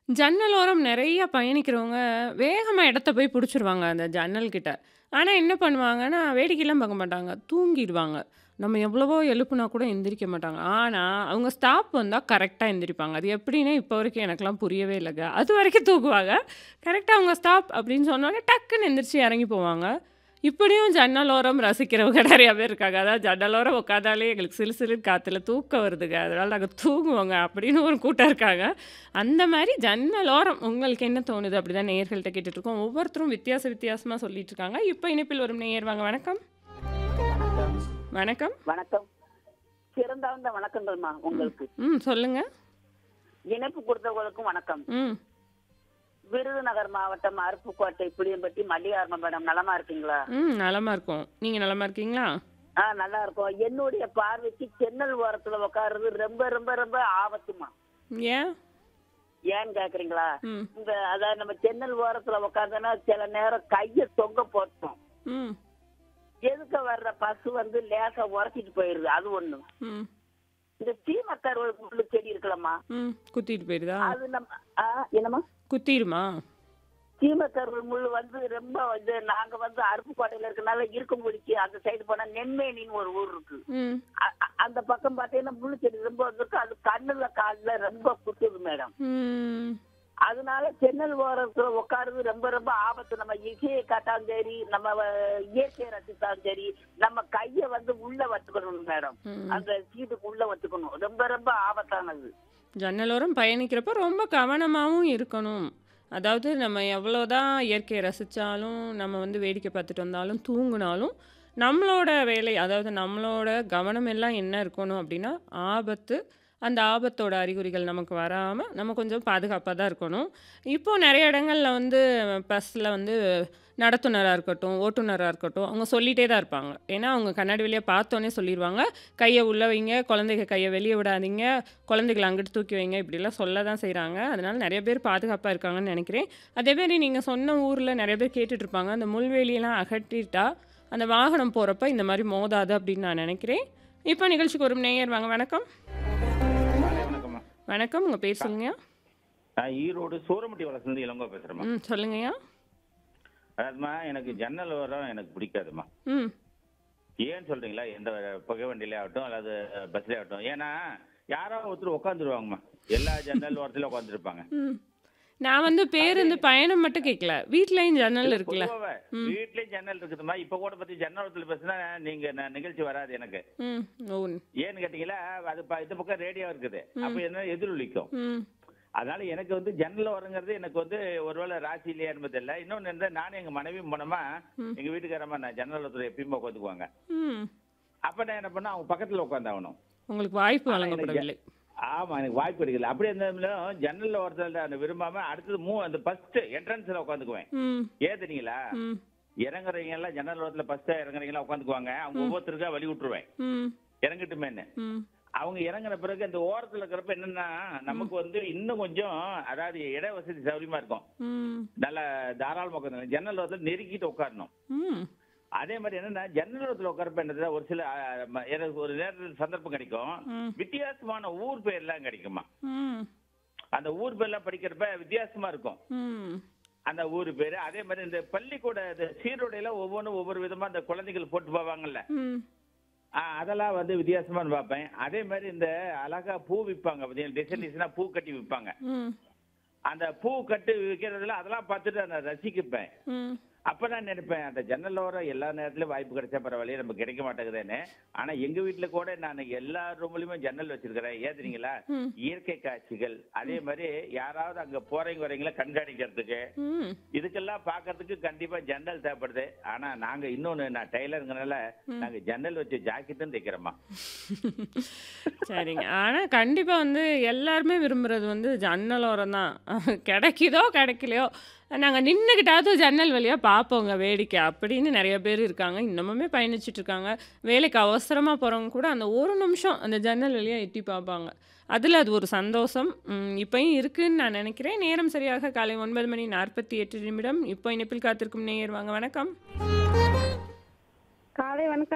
ஜன்னலோரம் நெறைய பயணிக்கிறவங்க, வேகமா இடத்த போய் புடிச்சுருவாங்க, அந்த ஜன்னல் கிட்ட. ஆனா என்ன பண்ணுவாங்கன்னா, வேடிக்கைலாம் பார்க்க மாட்டாங்க. தூங்கிருவாங்க. நம்ம எவ்வளவோ எழுப்புனா கூட எந்திரிக்க மாட்டாங்க. ஆனா, அவங்க ஸ்டாப் வந்தா கரெக்ட்டா எந்திரிப்பாங்க. அது எப்படின்னே இப்போ வரைக்கும் எனக்கெல்லாம் புரியவே இல்லங்க. அதுவரைக்கும் தூங்குவாங்க. கரெக்ட்டா அவங்க ஸ்டாப் அப்படின்னு சொன்னோனே, டக்குன்னு எந்திரிச்சு இறங்கி போவாங்க. இப்படியும் ஜன்னலோரம் ரசிக்கிறவங்க நெறைய பேர் இருக்காங்க. அதாவது ஜன்னலோரம் உட்காந்தாலே எங்களுக்கு சிலு சிலுன்னு காத்துல தூக்கம் வருதுங்க. அதனால நாங்க தூங்குவோங்க அப்படின்னு ஒரு கூட்டம் இருக்காங்க. அந்த மாரி ஜன்னலோரம் உங்களுக்கு என்ன தோணுது? அப்படிதான் நேயர்கள்ட்ட கேட்டுட்டுருக்கோம். ஒவ்வொருத்தரும் வித்தியாச வித்தியாசமா சொல்லிட்டு இருக்காங்க. இப்ப இணைப்பில் வரும் நேயர் வாங்க வணக்கம். வணக்கம். வணக்கம். வணக்கம். சிறந்தாழ்ந்த வணக்கங்கள்மா ம். உங்களுக்கு. ம். சொல்லுங்க. இணைப்பு கொடுத்தவங்களுக்கும் வணக்கம். ம். விருதுநகர் மாவட்டம் அருப்புக்கோட்டை புளியம்பட்டி மல்லிகார்மா மேடம் நலமா இருக்கீங்களா? ம். நலமா இருக்கோம். நீங்க நலமா இருக்கீங்களா? ஆ நல்லா இருக்கோம். என்னுடைய பார்வைக்கு ஜன்னல் ஓரத்துல உட்கார்றது ரொம்ப ரொம்ப ரொம்ப ஆபத்துமா. ஏன்? ஏன்னு கேக்குறீங்களா? ம். இந்த அதாவது நம்ம ஜன்னல் ஓரத்துல உட்கார்ந்தோன்னா சில நேரம் கைய தொங்க போட்டோம். ம். எதுக்க வர்ற பசு வந்து லேசா உரசிட்டு போயிருது அது ஒண்ணு. ம். இந்த சீமக்கருவல் முள்ளு செடி இருக்கலம்மா. ம். குத்திட்டு போயிருதா? அது நம்ம ஆ என்னம்மா? குத்திருமா? சீமக்கருவல் முள்ளு வந்து ரொம்ப இது நாங்க வந்து அருப்புக்கோட்டையில இருக்கனால இருக்கங்குடிக்கு அந்த சைடு போனா நென்மேனின்னு ஒரு ஊர் இருக்கு ம். அ- அ- அந்த பக்கம் பார்த்தீங்கன்னா முள்ளு செடி ரொம்ப வந்திருக்கு அது கண்ணுல கால்ல ரொம்ப குத்துது மேடம் ம். அதனால ஜன்னல் ஓரத்துல உட்காருறது ரொம்ப ரொம்ப ஆபத்து நம்ம இசையை காட்டாலும் சரி நம்ம வ- இயற்கையை ரசித்தாலும் சரி நம்ம கைய வந்து உள்ள வச்சுக்கணும் மேடம் ம். அந்த சீட்டுக்கு உள்ள வச்சுக்கணும் ரொம்ப ரொம்ப ஆபத்தானது ஜன்னலோரம் பயணிக்கிறப்ப ரொம்ப கவனமாவும் இருக்கணும். அதாவது நம்ம எவ்வளோதான் இயற்கையை ரசிச்சாலும், நம்ம வந்து வேடிக்கை பார்த்துட்டு வந்தாலும், தூங்குனாலும், நம்மளோட வேலை அதாவது நம்மளோட கவனம் எல்லாம் என்ன இருக்கணும் அப்படின்னா, ஆபத்து, அந்த ஆபத்தோட அறிகுறிகள் நமக்கு வராம, நம்ம கொஞ்சம் பாதுகாப்பா தான் இருக்கணும். இப்போ நெறைய இடங்கள்ல வந்து பஸ்ல வந்து நடத்துனரா இருக்கட்டும், ஓட்டுநரா இருக்கட்டும், அவங்க சொல்லிட்டே தான் இருப்பாங்க. ஏன்னா, அவங்க கண்ணாடி வழியா பார்த்தோனே சொல்லிருவாங்க. கைய உள்ள வைங்க, குழந்தைங்க கைய வெளிய விடாதீங்க, குழந்தைகள அங்கிட்டு தூக்கி வைங்க, இப்படிலாம் சொல்ல தான் செய்றாங்க. அதனால நெறைய பேர் பாதுகாப்பா இருக்காங்கன்னு நெனைக்கிறேன். அதேமாரி நீங்க சொன்ன ஊர்ல நெறைய பேர் கேட்டுட்டு இருப்பாங்க. அந்த முள்வேலியெல்லாம் அகற்றிட்டா, அந்த வாகனம் போறப்ப இந்த மாரி மோதாது அப்படின்னு நான் நெனைக்கிறேன். இப்போ நிகழ்ச்சிக்கு வரும் நேயர் வாங்க வணக்கம். மாலை வணக்கம்மா. வணக்கம். உங்க பேர் சொல்லுங்கய்யா? நான் ஈரோடு சூரமட்டி வளசுலேருந்து இளங்கோ பேசுறேம்மா. ம். சொல்லுங்கய்யா? அதாவதும்மா எனக்கு ஜன்னல் ஓரம் எனக்கு பிடிக்காதும்மா. ம். ஏன்னு சொல்றீங்களா? எந்த புகை வண்டியிலே ஆகட்டும் அல்லது பஸ்லேயே ஆகட்டும். ஏன்னா யாரோ ஒருத்தர் உட்காந்துருவாங்கம்மா. எல்லா ஜன்னல் ஓரத்துலயும் உட்காந்துருப்பாங்க. ம். நான் வந்து பேருந்து பயணம் மட்டும் கேட்கல. வீட்லயும் ஜன்னல் இல்ல இருக்குல்ல? பொதுவாவே ம். வீட்லயும் ஜன்னல் இருக்குதும்மா. இப்ப கூட பத்தி ஜன்னல் ஓரத்துல பேசினா நீங்க ந- நிகழ்ச்சி வராது எனக்கு. ம். ஓ. ஏன்னு கேட்டீங்களா அது ப- இந்த பக்கம் ரேடியோ இருக்குது. ம். அப்ப என்ன எதிரொலிக்கும். ம். அதனால எனக்கு வந்து ஜன்னல் ஓரங்கிறது எனக்கு வந்து ஒருவேளை ராசி இல்லையா என்பது இல்லை. இன்னொன்னு என்ன நானும் எங்க மனைவியும் போனோமா ம். எங்க வீட்டுக்காரம்மா நான் ஜன்னல் ஓரத்துல எப்பயுமே உட்காந்துக்குவாங்க. ம். அப்ப நான் என்ன பண்ண அவங்க பக்கத்துல உட்காந்தாகணும். உங்களுக்கு வாய்ப்பு ஆனா எனக்கு ஜ- வழங்கப்படவில்லை. ஆமா எனக்கு வாய்ப்பு கிடைக்கல. அப்படி இருந்தாலும் ஜன்னல்ல ஒருத்தர் அந்த விரும்பாம அடுத்தது மூ அந்த ஃபர்ஸ்ட் என்ட்ரன்ஸ்ல உட்காந்துக்குவேன். ம். ஏன் தெரியுங்களா? ம். இறங்குறவங்க எல்லாம் ஜன்னல் ஓரத்துல ஃபர்ஸ்ட் இறங்குறவங்க எல்லாம் உட்காந்துக்குவாங்க. அவங்க ம். ஒவ்வொருத்தருக்கா வழி விட்டுருவேன். ம். இறங்கட்டுமேன்னு. ம். அவங்க இறங்குன பிறகு அந்த ஓரத்துல இருக்கிறப்ப என்னன்னா நமக்கு வந்து இன்னும் கொஞ்சம் அதாவது இட வசதி சௌகரியமா இருக்கும். ம். நல்ல தாராளமா உட்காந்து ஜன்னல் ஓரத்துல நெருக்கிட்டு உட்காரணும். ம். அதே மாதிரி என்னன்னா ஜன்னல் ஓரத்துல உட்காரப்ப என்னது ஒரு சில அஹ், ம- எனக்கு ஒரு நேரத்தில் சந்தர்ப்பம் கிடைக்கும். ம். வித்தியாசமான ஊர் பேர்லாம் கிடைக்குமா. ம். அந்த ஊர் பேர்லாம் படிக்கிறப்ப வித்தியாசமா இருக்கும். ம். அந்த ஊர் பேரு அதே மாதிரி இந்த பள்ளிக்கூட இந்த சீருடையில ஒவ்வொன்றும் ஒவ்வொரு விதமா அந்த குழந்தைகள் போட்டு போவாங்கல்ல ம். ஆ, அதெல்லாம் வந்து வித்தியாசமா பார்ப்பேன் அதே மாதிரி இந்த அழகா பூ விற்பாங்க பார்த்தீங்கன்னா டிசைன் டிசைனா பூ கட்டி விற்பாங்க ம். அந்த பூ கட்டு விற்கிறதுல அதெல்லாம் பார்த்துட்டு நான் ரசிக்கப்பேன் ம். அப்ப நான் நினைப்பேன் அந்த ஜன்னல் ஓரம் எல்லா நேரத்துலயும் வாய்ப்பு கிடைச்சா பரவாயில்லையே நம்ம கிடைக்க மாட்டேங்குதுன்னு ஆனா எங்க வீட்டுல கூட நான் எல்லா ரூம்லயுமே ஜன்னல் வச்சிருக்கிறேன் ஏன் தெரியுங்களா ம். இயற்கை காட்சிகள் அதே மாதிரி யாராவது அங்க போறவங்க வரீங்களா கண்காணிக்கிறதுக்கு ம். இதுக்கெல்லாம் பாக்குறதுக்கு கண்டிப்பா ஜன்னல் தேவைப்படுது ஆனா நாங்க இன்னொன்னு நான் டெய்லருங்கனால ம். நாங்க ஜன்னல் வச்சு ஜாக்கெட்டும் தைக்கிறோமா சரிங்க. ஆனா கண்டிப்பா வந்து எல்லாருமே விரும்புறது வந்து ஜன்னலோரம் தான். கிடைக்குதோ கிடைக்கலையோ, நாங்க நின்னுகிட்டாவது ஜன்னல் வழியா பார்ப்போங்க வேடிக்கை அப்படின்னு நெறைய பேர் இருக்காங்க. இன்னமுமே பயணிச்சுட்டு இருக்காங்க. வேலைக்கு அவசரமா போறவங்க கூட அந்த ஒரு நிமிஷம் அந்த ஜன்னல் வழியா எட்டி பார்ப்பாங்க. அதுல அது ஒரு சந்தோஷம். ம் இப்பயும் இருக்குன்னு நான் நினைக்கிறேன். நேரம் சரியாக காலை 9 மணி 48 நிமிடம். இப்போ இணைப்பில் காத்திருக்கும் நேயர் வாங்க வணக்கம். காலை வணக்கம்